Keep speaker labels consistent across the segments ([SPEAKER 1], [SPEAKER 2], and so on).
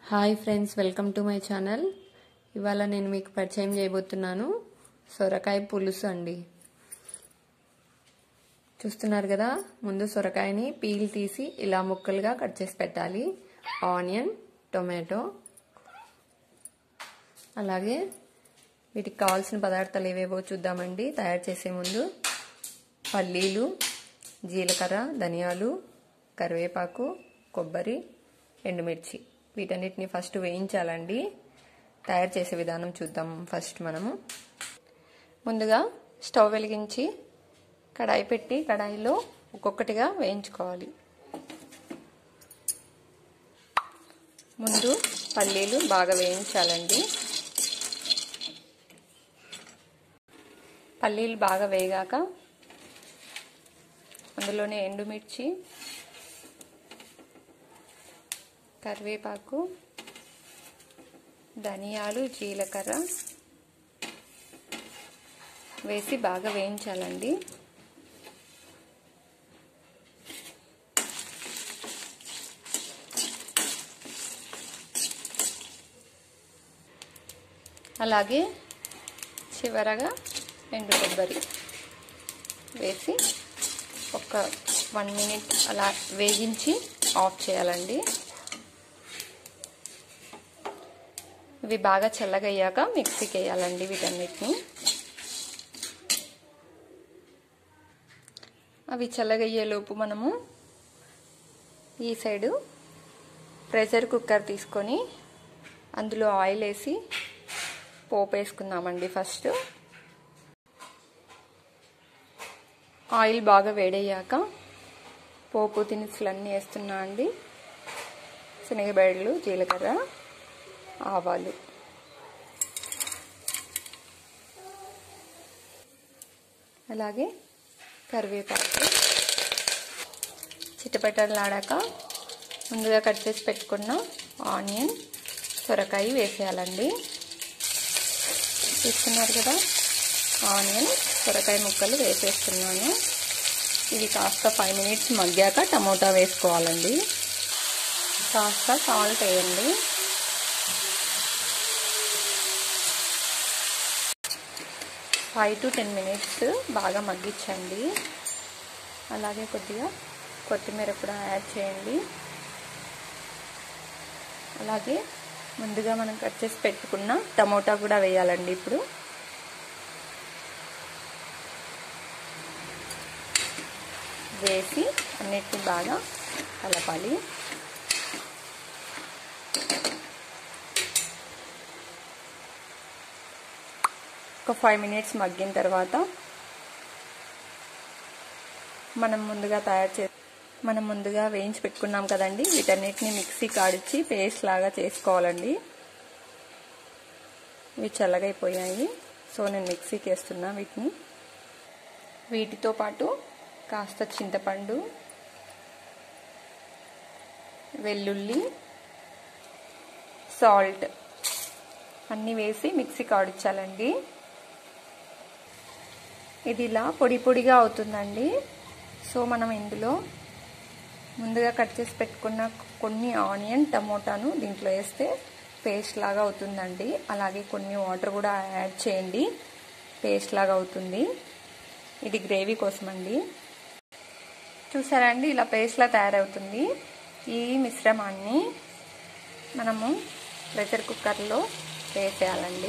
[SPEAKER 1] hi friends welcome to my channel ఇవాళ నేను మీకు పరిచయం చేయబోతున్నాను సొరకాయ పులుసు అండి చూస్తున్నారు కదా ముందు సొరకాయని పీల్ తీసి ఇలా ముక్కలుగా కట్ చేసి పెట్టాలి ఆనియన్ టొమాటో అలాగే వీటికి కావాల్సిన పదార్థాలు ఏవేవో చూద్దామండి తయారు చేసే ముందు పల్లీలు జీలకర్ర ధనియాలు కరివేపాకు కొబ్బరి ఎండుమిర్చి వీటన్నిటిని ఫస్ట్ వేయించాలండి తయారు చేసే విధానం చూద్దాం ఫస్ట్ మనము ముందుగా స్టవ్ వెలిగించి కడాయి పెట్టి కడాయిలో ఒక్కొక్కటిగా వేయించుకోవాలి ముందు పల్లీలు బాగా వేయించాలండి పల్లీలు బాగా వేగాక అందులోనే ఎండుమిర్చి కరివేపాకు ధనియాలు జీలకర్ర వేసి బాగా వేయించాలండి అలాగే చివరగా ఎండు కొబ్బరి వేసి ఒక వన్ మినిట్ అలా వేగించి ఆఫ్ చేయాలండి ఇవి బాగా చల్లగయ్యాక మిక్సీకి వేయాలండి వీటన్నిటిని అవి చల్లగయ్యేలోపు మనము ఈ సైడు ప్రెషర్ కుక్కర్ తీసుకొని అందులో ఆయిల్ వేసి పోపు వేసుకుందామండి ఫస్ట్ ఆయిల్ బాగా వేడయ్యాక పోపు దినుసులు అన్నీ వేస్తున్నా అండి శనగబెడలు జీలకర్ర ఆవాలు అలాగే కరివేపాకు చిట్టపట్టలాడాక ముందుగా కట్ చేసి పెట్టుకున్న ఆనియన్ సొరకాయ వేసేయాలండి చూస్తున్నారు కదా ఆనియన్ సొరకాయ ముక్కలు వేసేస్తున్నాను ఇది కాస్త ఫైవ్ మినిట్స్ మగ్గాక టమోటా వేసుకోవాలండి కాస్త సాల్ట్ వేయండి ఫైవ్ టు టెన్ మినిట్స్ బాగా మగ్గించండి అలాగే కొద్దిగా కొత్తిమీర కూడా యాడ్ చేయండి అలాగే ముందుగా మనం కట్ చేసి పెట్టుకున్న టమోటా కూడా వేయాలండి ఇప్పుడు వేసి అన్నిటిని బాగా కలపాలి ఒక ఫైవ్ మినిట్స్ మగ్గిన తర్వాత మనం ముందుగా తయారు చే మనం ముందుగా వేయించి పెట్టుకున్నాం కదండి వీటన్నిటిని మిక్సీ కాడిచ్చి పేస్ట్ లాగా చేసుకోవాలండి ఇవి చల్లగైపోయాయి సో నేను మిక్సీకి వేస్తున్నా వీటిని వీటితో పాటు కాస్త చింతపండు వెల్లుల్లి సాల్ట్ అన్నీ వేసి మిక్సీ కాడిచ్చాలండి ఇది ఇలా పొడి పొడిగా అవుతుందండి సో మనం ఇందులో ముందుగా కట్ చేసి పెట్టుకున్న కొన్ని ఆనియన్ టమోటాను దీంట్లో వేస్తే పేస్ట్ లాగా అవుతుందండి అలాగే కొన్ని వాటర్ కూడా యాడ్ చేయండి పేస్ట్ లాగా అవుతుంది ఇది గ్రేవీ కోసం అండి చూసారా అండి ఇలా పేస్ట్లా తయారవుతుంది ఈ మిశ్రమాన్ని మనము ప్రెషర్ కుక్కర్లో వేసేయాలండి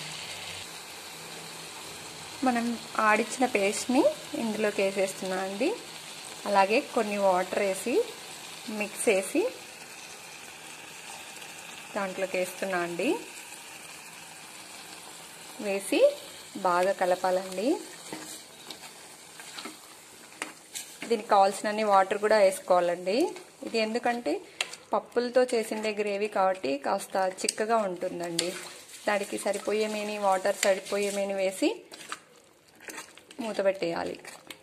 [SPEAKER 1] మనం ఆడిచ్చిన పేస్ట్ని ఇందులోకి వేసేస్తున్నా అండి అలాగే కొన్ని వాటర్ వేసి మిక్స్ వేసి దాంట్లోకి వేస్తున్నా అండి వేసి బాగా కలపాలండి దీనికి కావాల్సినన్ని వాటర్ కూడా వేసుకోవాలండి ఇది ఎందుకంటే పప్పులతో చేసిండే గ్రేవీ కాబట్టి కాస్త చిక్కగా ఉంటుందండి దానికి సరిపోయేమేని వాటర్ సరిపోయేమేని వేసి మూత పెట్టేయాలి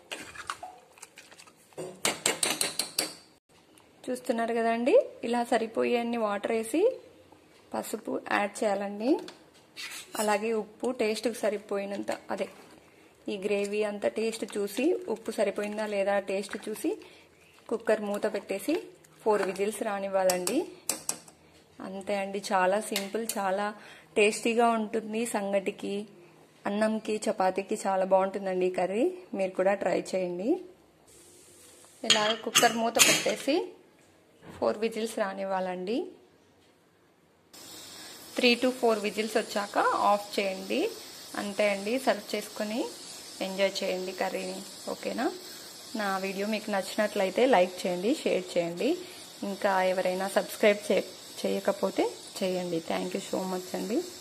[SPEAKER 1] చూస్తున్నారు కదండి ఇలా సరిపోయేన్ని వాటర్ వేసి పసుపు యాడ్ చేయాలండి అలాగే ఉప్పు టేస్ట్కి సరిపోయినంత అదే ఈ గ్రేవీ అంత టేస్ట్ చూసి ఉప్పు సరిపోయిందా లేదా టేస్ట్ చూసి కుక్కర్ మూత పెట్టేసి ఫోర్ విజిల్స్ రానివ్వాలండి అంతే అండి చాలా సింపుల్ చాలా టేస్టీగా ఉంటుంది సంగటికి అన్నంకి చపాతీకి చాలా బాగుంటుందండి ఈ కర్రీ మీరు కూడా ట్రై చేయండి ఇలాగ కుక్కర్ మూత పెట్టేసి ఫోర్ విజిల్స్ రానివ్వాలండి త్రీ టు ఫోర్ విజిల్స్ వచ్చాక ఆఫ్ చేయండి అంతే అండి సర్వ్ చేసుకొని ఎంజాయ్ చేయండి కర్రీని ఓకేనా నా వీడియో మీకు నచ్చినట్లయితే లైక్ చేయండి షేర్ చేయండి ఇంకా ఎవరైనా సబ్స్క్రైబ్ చే చేయకపోతే చేయండి థ్యాంక్ యూ సో మచ్ అండి